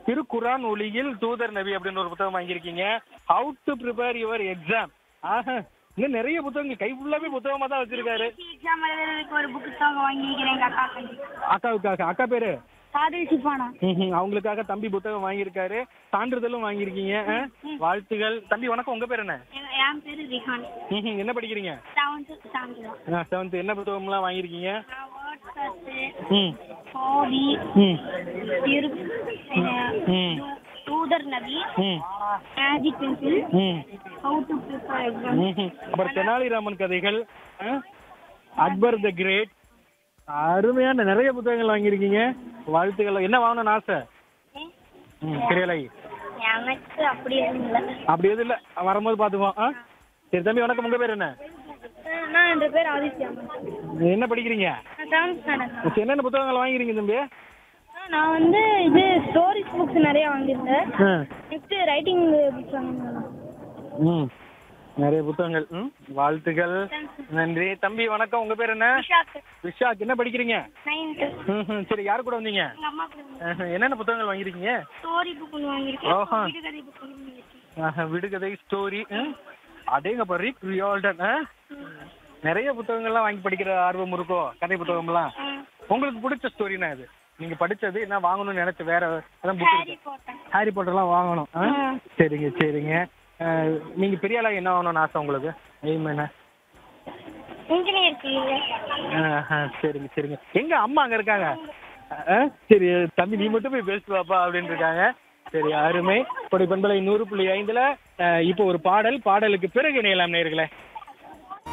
திருக்குரான் ஒளியில் தூதர் நபி அப்படின்னு ஒரு புத்தகம் வாங்கியிருக்கீங்க how to prepare your exam ஆஹா இன்னும் நிறைய புத்தகங்கள் கை ஃபுல்லாவே புத்தகமா தான் வச்சிருக்காரு எக்ஸாம் எழுதுறதுக்கு ஒரு புக்கு தான் வாங்கிக்கிறேன் எங்க அக்கா அக்காவுக்காக அக்கா பேரு காதல் சிப்பானா ம்ஹும். அவங்களுக்காக தம்பி புத்தகம் வாங்கியிருக்காரு சான்றிதழும் வாங்கியிருக்கீங்க ஆ? வாழ்த்துகள் தம்பி வணக்கம் உங்க பேர் என்ன என் பேரு ரிஹான் ம்ஹும். என்ன படிக்கிறீங்க செவன்த்து ஸ்டாண்டர்ட் செவன்த் என்ன புத்தகம்லாம் வாங்கியிருக்கீங்க நான் வேர்ட் சர்ச்சு ம் கோவி ம் திரு ம் தூதர் நபி ம் மேஜிக் பென்சில் ம் ஹவு டு ப்ரிப்பேர் எக்ஸாம் ம்ஹும். அப்புறம் தெனாலிராமன் கதைகள் ஆ? அக்பர் த கிரேட் அருமையான நிறைய புத்தகங்கள் வாங்கியிருக்கீங்க வாழ்த்துக்கள் என்ன வாங்கணும்னு ஆசை ம் தெரியலை எனக்கு அப்படி எதுவும் இல்லை அப்படி எதுவும் இல்லை வரும்போது பார்த்துக்குவோம் ஆ சரி தம்பி வணக்கம் உங்க பேர் என்ன நான் என் பேர் ஆதித்யா நீ என்ன படிக்கிறீங்க நான் செவன்த் ஸ்டாண்டர்ட் சரி, என்னென்ன புத்தகங்கள் வாங்கிக்கிறீங்க தம்பி நான் வந்து இது ஸ்டோரிஸ் புக்ஸ் நிறைய வாங்கியிருந்தேன் ஆ. நெக்ஸ்ட் ரைட்டிங் புக்ஸ் வாங்கியிருந்தேன் ம் நிறைய புத்தகங்கள் ம் வாழ்த்துக்கள் நன்றி தம்பி வணக்கம் உங்க பேர் என்ன விஷாக் விஷாக் என்ன படிக்கிறீங்க நைன்த்து ம்ஹும். சரி யாரு கூட வந்தீங்க எங்கள் அம்மா கூட ஆஹா, என்னென்ன புத்தகங்கள் வாங்கியிருக்கீங்க ஸ்டோரி புக் ஒன்று ஓஹோ. வாங்கியிருக்கேன் விடுகதை புக் ஒன்று வாங்கியிருக்கேன் ஆஹா, விடுகதை ஸ்டோரி அடேங்கப்பா ரிக் ரியால்டன் ஆ? நிறைய புத்தகங்கள்லாம் வாங்கி படிக்கிற ஆர்வம் இருக்கோ கதை புத்தகம்லாம் உங்களுக்கு பிடிச்ச ஸ்டோரினா இது நீங்க படிச்சது என்ன வாங்கணும்னு நினைச்ச வேற அதான் புக் ஹாரி இருக்கு போட்டேன் ஹாரி பாட்டர்லாம் வாங்கணும் ஆ? ஆ. சரிங்க சரிங்க ஆ, நீங்க பெரிய ஆளா என்ன ஆகணும்னு ஆசை உங்களுக்கு எய்ம் என்ன இன்ஜினியர் ஃபீல்டு ஆஹா, சரிங்க சரிங்க எங்க அம்மா அங்க இருக்காங்க ஆ, சரி தம்பி நீ மட்டும் போய் பேசிட்டு வாப்பா அப்படின்னு இருக்காங்க சரி அருமை கொடை பண்பலை நூறு புள்ளி ஐந்துல ஆ, இப்போ ஒரு பாடல் பாடலுக்கு பிறகு இணையலாம் நேர்களே